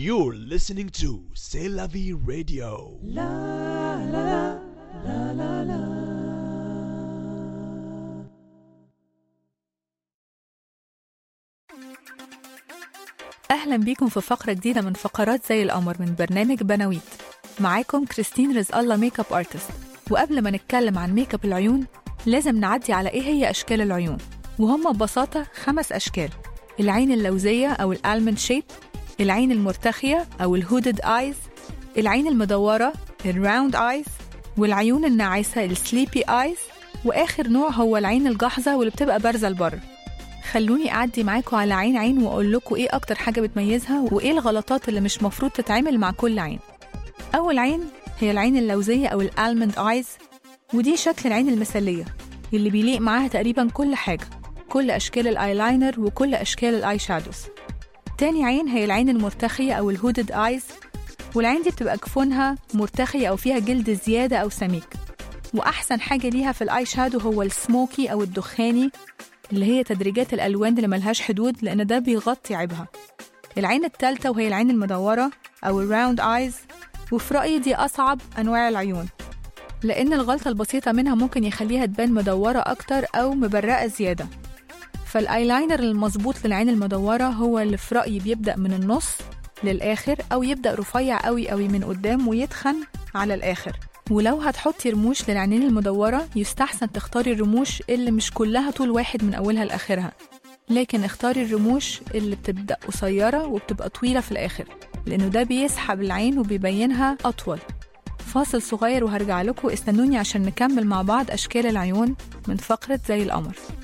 You're listening to C'est la vie radio. أهلا بيكم في فقرة جديدة من فقرات زي القمر من برنامج بناويت معاكم كريستين رزق الله ميك اب ارتست وقبل ما نتكلم عن ميك اب العيون لازم نعدي على ايه هي اشكال العيون وهم ببساطة خمس اشكال العين اللوزية او الالمند شيب العين المرتخية او الهودد ايز العين المدورة الراوند ايز والعيون الناعسة السليبي ايز واخر نوع هو العين الجحظة واللي بتبقى بارزة لبره خلوني أعدي معاكم على عين عين وأقول لكم إيه أكتر حاجة بتميزها وإيه الغلطات اللي مش مفروض تتعمل مع كل عين أول عين هي العين اللوزية أو الألمند آيز ودي شكل العين المثالية اللي بيليق معاها تقريبا كل حاجة كل أشكال الآيلاينر وكل أشكال الآي شادوز تاني عين هي العين المرتخية أو الهودد آيز والعين دي بتبقى جفونها مرتخية أو فيها جلد زيادة أو سميك وأحسن حاجة ليها في الآي شادو هو السموكي أو الدخاني اللي هي تدريجات الألوان اللي ملهاش حدود لأن ده بيغطي عيبها العين التالتة وهي العين المدورة أو الراوند آيز وفي رأيي دي أصعب أنواع العيون لأن الغلطة البسيطة منها ممكن يخليها تبان مدورة أكتر أو مبرقة زيادة فالآيلاينر المظبوط للعين المدورة هو اللي في رأيي بيبدأ من النص للآخر أو يبدأ رفيع قوي قوي من قدام ويتخن على الآخر ولو هتحطي رموش للعينين المدورة يستحسن تختاري الرموش اللي مش كلها طول واحد من أولها لآخرها لكن اختاري الرموش اللي بتبدأ قصيرة وبتبقى طويلة في الآخر لأنه ده بيسحب العين وبيبينها أطول فاصل صغير وهرجع لكم استنوني عشان نكمل مع بعض أشكال العيون من فقرة زي القمر